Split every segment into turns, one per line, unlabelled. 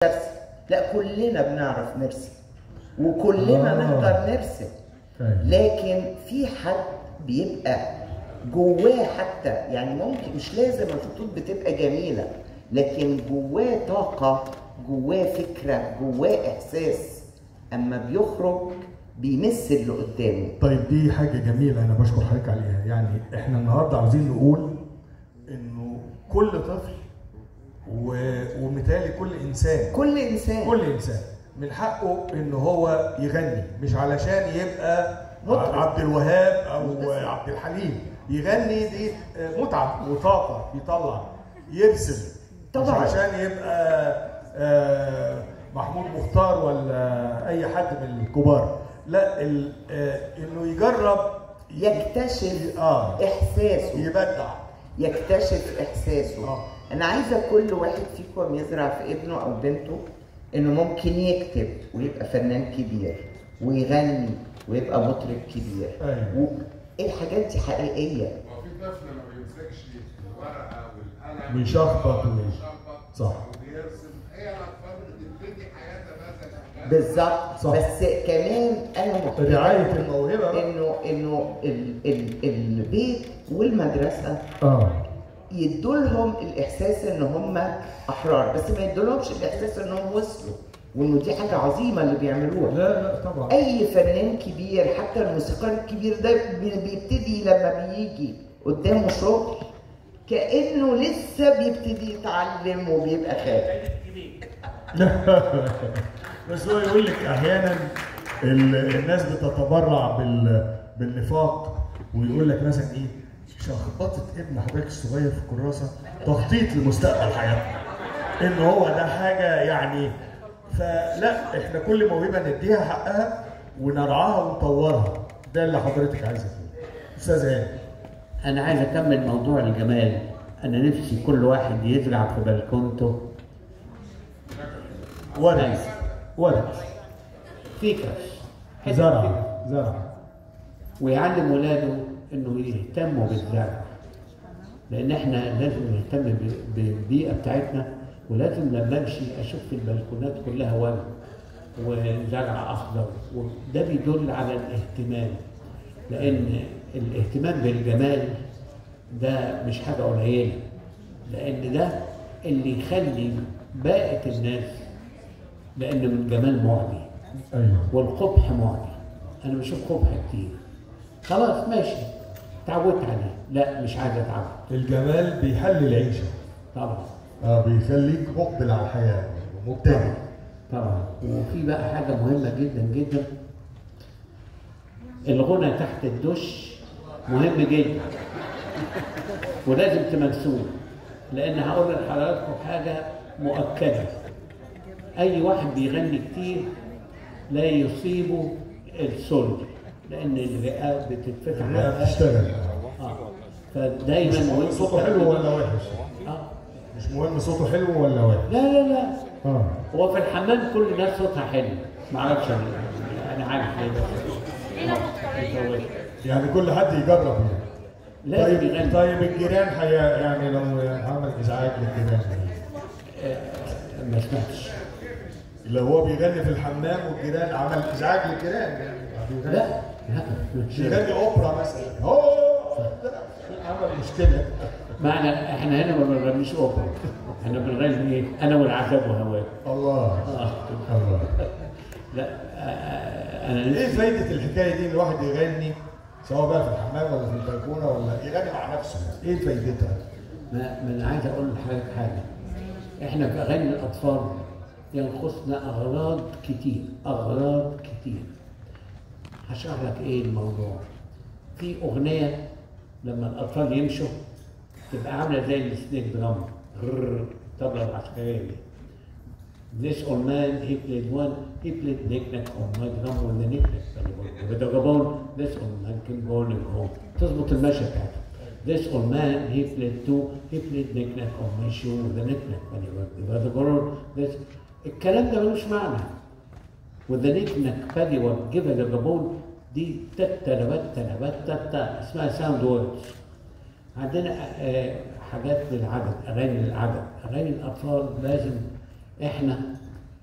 نرسم لا كلنا بنعرف نرسم وكلنا
آه.
نقدر نرسم
أيوة.
لكن في حد بيبقى جواه حتى يعني ممكن مش لازم الخطوط بتبقى جميلة لكن جواه طاقة جواه فكرة جواه إحساس أما بيخرج بيمس اللي قدامه
طيب دي حاجة جميلة أنا بشكر حضرتك عليها يعني إحنا النهاردة عاوزين نقول إنه كل طفل و... ومثالي كل إنسان
كل إنسان
كل إنسان من حقه إن هو يغني مش علشان يبقى
مطرب.
عبد الوهاب أو عبد الحليم يغني دي متعة وطاقة بيطلع يرسم مش
طبعاً.
عشان يبقى آه، محمود مختار ولا أي حد من الكبار لا ال- آه، إنه يجرب
يكتشف
اه
إحساسه
يبدع
يكتشف احساسه
آه.
انا عايزه كل واحد فيكم يزرع في ابنه او بنته انه ممكن يكتب ويبقى فنان كبير ويغني ويبقى مطرب كبير
أيوة.
و... الحاجات دي حقيقيه
هو في طفل ما بيمسكش الورقه والقلم
ويشخبط وي-
ويشخبط
صح.
وبيرسم هي الاطفال بتبتدي حياتها مثلا
بالظبط
صح.
بس كمان انا مقتنعة
رعاية الموهبة بقى.
انه انه ال... ال... البيت والمدرسه
اه
يدولهم الاحساس ان هم احرار بس ما يدولهمش الاحساس انهم وصلوا وانه دي حاجه عظيمه اللي بيعملوها
لا لا طبعا
اي فنان كبير حتى الموسيقار الكبير ده بي- بيبتدي لما بيجي قدامه شغل كانه لسه بيبتدي يتعلم وبيبقى خارج
بس هو يقول لك احيانا ال- الناس بتتبرع بال بالنفاق ويقول لك مثلا ايه شخبطه ابن حضرتك الصغير في الكراسه تخطيط لمستقبل حياتنا ان هو ده حاجه يعني فلا احنا كل موهبه نديها حقها ونرعاها ونطورها ده اللي حضرتك عايزه فيه استاذ هاني
أنا عايز أكمل موضوع الجمال أنا نفسي كل واحد يزرع في بلكونته
ورد
أيوة.
ورد
فكرة
زرع زرع
ويعلم ولاده إنه يهتموا بالزرع لأن إحنا لازم نهتم ب- بالبيئة بتاعتنا ولازم لما أمشي أشوف البلكونات كلها ورد وزرع أخضر وده بيدل على الاهتمام لأن الاهتمام بالجمال ده مش حاجة قليلة لأن ده اللي يخلي باقة الناس لأن الجمال معدي
ايوه
والقبح معدي انا بشوف قبح كتير خلاص ماشي اتعودت عليه لا مش عايز اتعود
الجمال بيحلي العيشه
طبعا
اه بيخليك مقبل على الحياه ومبتهج
طبعا وفي بقى حاجه مهمه جدا جدا الغنى تحت الدش مهم جدا ولازم تمارسوه لان هقول لحضراتكم حاجه مؤكده اي واحد بيغني كتير لا يصيبه السل لان الرئه بتتفتح على
الرئه
الآخر.
بتشتغل
اه فدايما
مش مهم صوته حلو ولا وحش
اه
مش مهم صوته حلو ولا وحش
لا لا لا
اه
هو في الحمام كل الناس صوتها حلو ما اعرفش أنا- انا عارف ليه بس
يعني كل حد يجرب يعني
لازم
طيب
يغني
طيب الجيران حيا يعني لو عمل ازعاج للجيران
ما سمعتش
لو هو بيغني في الحمام والجيران عمل ازعاج للجيران يعني بيغني-
لا لا مش
بيغني اوبرا مثلا هو عمل مشكله
معنى احنا هنا ما بنغنيش اوبرا احنا بنغني ايه انا والعذاب وهواه
الله
آه.
الله
لا آه، انا
ايه
نفسي
فايده الحكايه دي ان الواحد يغني سواء بقى في الحمام ولا في البلكونه ولا يغني مع نفسه ايه فايدتها؟
ما ما انا عايز اقول لحضرتك حاجه احنا في اغاني الاطفال ينقصنا اغراض كتير اغراض كتير هشرح لك ايه الموضوع في اغنيه لما الاطفال يمشوا تبقى عامله زي السنيك درام غرر، الطبله العسكريه دي This old man, he played one, he played knick-knack on my drum with the knick-knack. With the gabon, this old man can go and go. تظبط المشي بتاعته. This old man, he played two, he played knick-knack on my shoe with the knick-knack. With the gabon, this... الكلام ده ملوش معنى. With the knick-knack, paddywhack, give the gabon, دي تتلبت تلبت تتا اسمها ساوند ووردز. عندنا آه، حاجات للعدد اغاني للعدد اغاني الاطفال لازم احنا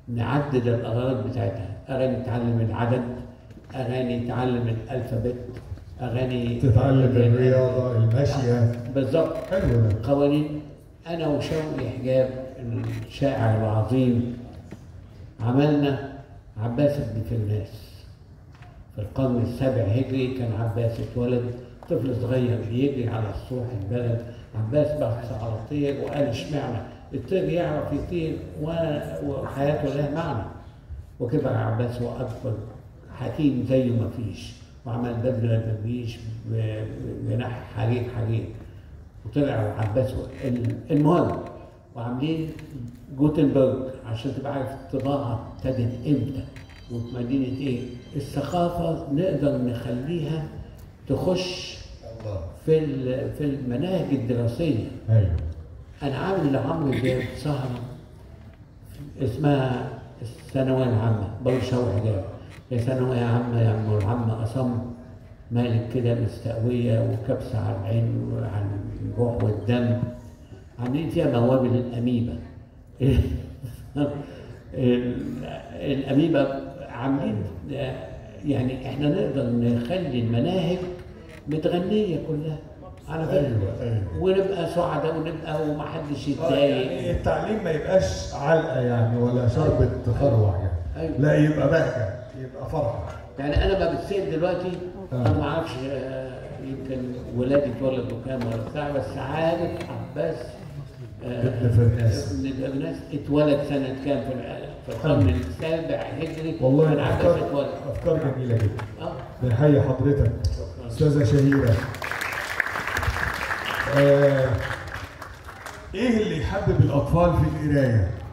نعدد الاغراض بتاعتها اغاني تعلم العدد اغاني تعلم الالفابت اغاني
تتعلم الرياضه المشيه
بالظبط
حلو ده
قوانين انا وشوقي حجاب الشاعر العظيم عملنا عباس بن فرناس في القرن السابع هجري كان عباس اتولد طفل صغير بيجري على سطوح البلد عباس بحث على طير وقال اشمعنى الطير يعرف يطير و- وحياته لها معنى وكبر عباس واكبر حكيم زيه ما فيش وعمل بدله درويش ب- بجناح حرير حرير وطلع عباس ال- المهم وعاملين جوتنبرج عشان تبقى عارف الطباعه ابتدت امتى وفي مدينه ايه الثقافه نقدر نخليها تخش
الله
في ال- في المناهج الدراسيه
ايوه
انا عامل لعمرو دياب سهره اسمها الثانويه العامه برضه شوقي حجاب يا ثانويه عامه يا عم العم اصم مالك كده مستقويه وكبسه على العين وعلى الروح والدم عاملين فيها موابل الاميبا ال- الاميبا عاملين يعني احنا نقدر نخلي المناهج متغنيه كلها على فكره
ايوه ايوه
ونبقى سعداء ونبقى ومحدش
آه،
يتضايق
يعني التعليم ما يبقاش علقه يعني ولا شربة تخروع يعني
أيوة.
لا يبقى بهجه يبقى فرحه
يعني انا ما بتسال دلوقتي
آه.
انا ما اعرفش آه، يمكن ولادي اتولدوا كام ولا بتاع بس عارف عباس آه،
ابن فرناس.
ابن فرناس اتولد سنه كام في الع- في القرن السابع هجري
والله
كان عباس
افكار
اتولد
افكار جميله جدا
اه
بنحيي حضرتك استاذه شهيره آه ايه اللي يحبب الاطفال في القرايه